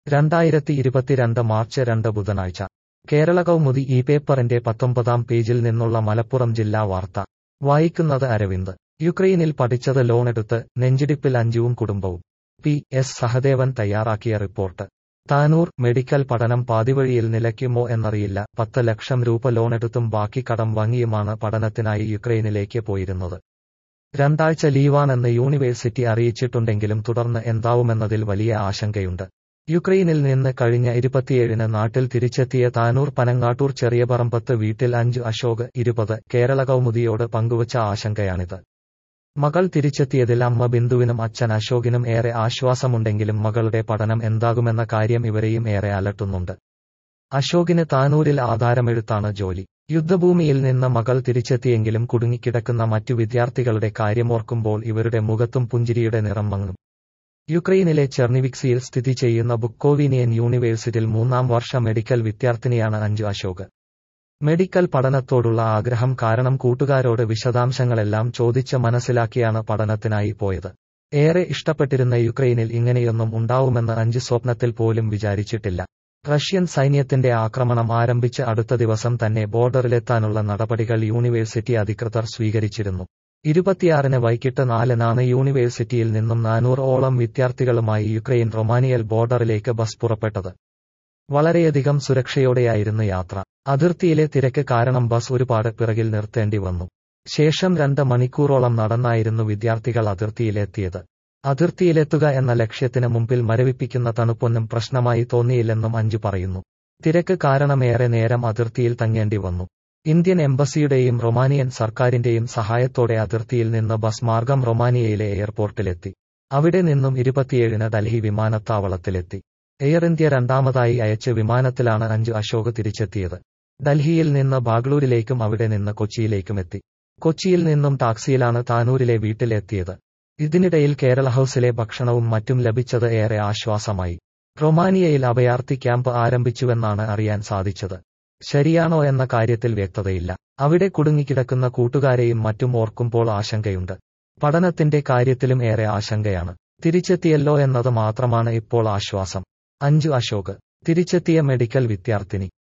രണ്ടായിരത്തി ഇരുപത്തിരണ്ട് മാർച്ച് രണ്ട് ബുധനാഴ്ച കേരള കൗമുദി ഈ പേപ്പറിന്റെ പത്തൊമ്പതാം പേജിൽ നിന്നുള്ള മലപ്പുറം ജില്ലാ വാർത്ത വായിക്കുന്നത് അരവിന്ദ് യുക്രൈനിൽ പഠിച്ചത് ലോണെടുത്ത് നെഞ്ചിടിപ്പിൽ അഞ്ജുവും കുടുംബവും പി എസ് സഹദേവൻ തയ്യാറാക്കിയ റിപ്പോർട്ട് താനൂർ മെഡിക്കൽ പഠനം പാതിവഴിയിൽ നിലയ്ക്കുമോ എന്നറിയില്ല പത്ത് ലക്ഷം രൂപ ലോണെടുത്തും ബാക്കി കടം വാങ്ങിയുമാണ് പഠനത്തിനായി യുക്രൈനിലേക്ക് പോയിരുന്നത് രണ്ടാഴ്ച ലീവാണെന്ന് യൂണിവേഴ്സിറ്റി അറിയിച്ചിട്ടുണ്ടെങ്കിലും തുടർന്ന് എന്താവുമെന്നതിൽ വലിയ ആശങ്കയുണ്ട് യുക്രൈനിൽ നിന്ന് കഴിഞ്ഞ ഇരുപത്തിയേഴിന് നാട്ടിൽ തിരിച്ചെത്തിയ താനൂർ പനങ്ങാട്ടൂർ ചെറിയപറമ്പത്ത് വീട്ടിൽ അഞ്ചു അശോക് ഇരുപത് കേരള കൗമുദിയോട് പങ്കുവച്ച ആശങ്കയാണിത് മകൾ തിരിച്ചെത്തിയതിൽ അമ്മ ബിന്ദുവിനും അച്ഛൻ അശോകിനും ഏറെ ആശ്വാസമുണ്ടെങ്കിലും മകളുടെ പഠനം എന്താകുമെന്ന കാര്യം ഇവരെയും ഏറെ അലട്ടുന്നുണ്ട് അശോകിന് താനൂരിൽ ആധാരമെഴുത്താണ് ജോലി യുദ്ധഭൂമിയിൽ നിന്ന് മകൾ തിരിച്ചെത്തിയെങ്കിലും കുടുങ്ങിക്കിടക്കുന്ന മറ്റു വിദ്യാർത്ഥികളുടെ കാര്യമോർക്കുമ്പോൾ ഇവരുടെ മുഖത്തും പുഞ്ചിരിയുടെ നിറം മങ്ങും യുക്രൈനിലെ ചെർണിവിക്സിയിൽ സ്ഥിതി ചെയ്യുന്ന ബുക്കോവിനിയൻ യൂണിവേഴ്സിറ്റിയിൽ മൂന്നാം വർഷ മെഡിക്കൽ വിദ്യാർത്ഥിനിയാണ് അഞ്ജു അശോക് മെഡിക്കൽ പഠനത്തോടുള്ള ആഗ്രഹം കാരണം കൂട്ടുകാരോട് വിശദാംശങ്ങളെല്ലാം ചോദിച്ച് മനസ്സിലാക്കിയാണ് പഠനത്തിനായി പോയത് ഏറെ ഇഷ്ടപ്പെട്ടിരുന്ന യുക്രൈനിൽ ഇങ്ങനെയൊന്നും ഉണ്ടാവുമെന്ന് അഞ്ച് സ്വപ്നത്തിൽ പോലും വിചാരിച്ചിട്ടില്ല റഷ്യൻ സൈന്യത്തിന്റെ ആക്രമണം ആരംഭിച്ച് അടുത്ത ദിവസം തന്നെ ബോർഡറിലെത്താനുള്ള നടപടികൾ യൂണിവേഴ്സിറ്റി അധികൃതർ സ്വീകരിച്ചിരുന്നു ഇരുപത്തിയാറിന് വൈകിട്ട് നാലിനാണ് യൂണിവേഴ്സിറ്റിയിൽ നിന്നും നാനൂറ് ഓളം വിദ്യാർത്ഥികളുമായി യുക്രൈൻ റൊമാനിയൽ ബോർഡറിലേക്ക് ബസ് പുറപ്പെട്ടത് വളരെയധികം സുരക്ഷയോടെയായിരുന്നു യാത്ര അതിർത്തിയിലെ തിരക്ക് കാരണം ബസ് ഒരുപാട് പിറകിൽ നിർത്തേണ്ടി വന്നു ശേഷം രണ്ട് മണിക്കൂറോളം നടന്നായിരുന്നു വിദ്യാർത്ഥികൾ അതിർത്തിയിലെത്തിയത് അതിർത്തിയിലെത്തുക എന്ന ലക്ഷ്യത്തിന് മുമ്പിൽ മരവിപ്പിക്കുന്ന തണുപ്പൊന്നും പ്രശ്നമായി തോന്നിയില്ലെന്നും അഞ്ചു പറയുന്നു തിരക്ക് കാരണമേറെ നേരം അതിർത്തിയിൽ തങ്ങേണ്ടി വന്നു ഇന്ത്യൻ എംബസിയുടെയും റൊമാനിയൻ സർക്കാരിന്റെയും സഹായത്തോടെ അതിർത്തിയിൽ നിന്ന് ബസ് മാർഗം റൊമാനിയയിലെ എയർപോർട്ടിലെത്തി അവിടെ നിന്നും ഇരുപത്തിയേഴിന് ഡൽഹി വിമാനത്താവളത്തിലെത്തി എയർ ഇന്ത്യ രണ്ടാമതായി അയച്ച വിമാനത്തിലാണ് അഞ്ചു അശോക് തിരിച്ചെത്തിയത് ഡൽഹിയിൽ നിന്ന് ബാഗ്ലൂരിലേക്കും അവിടെ നിന്ന് കൊച്ചിയിലേക്കുമെത്തി കൊച്ചിയിൽ നിന്നും ടാക്സിയിലാണ് താനൂരിലെ വീട്ടിലെത്തിയത് ഇതിനിടയിൽ കേരള ഹൌസിലെ ഭക്ഷണവും മറ്റും ലഭിച്ചത് ഏറെ ആശ്വാസമായി റൊമാനിയയിൽ അഭയാർത്ഥി ക്യാമ്പ് ആരംഭിച്ചുവെന്നാണ് അറിയാൻ സാധിച്ചത് ശരിയാണോ എന്ന കാര്യത്തിൽ വ്യക്തതയില്ല അവിടെ കുടുങ്ങിക്കിടക്കുന്ന കൂട്ടുകാരെയും മറ്റും ഓർക്കുമ്പോൾ ആശങ്കയുണ്ട് പഠനത്തിന്റെ കാര്യത്തിലും ഏറെ ആശങ്കയാണ് തിരിച്ചെത്തിയല്ലോ എന്നത് മാത്രമാണ് ഇപ്പോൾ ആശ്വാസം അഞ്ചു അശോക് തിരിച്ചെത്തിയ മെഡിക്കൽ വിദ്യാർത്ഥിനി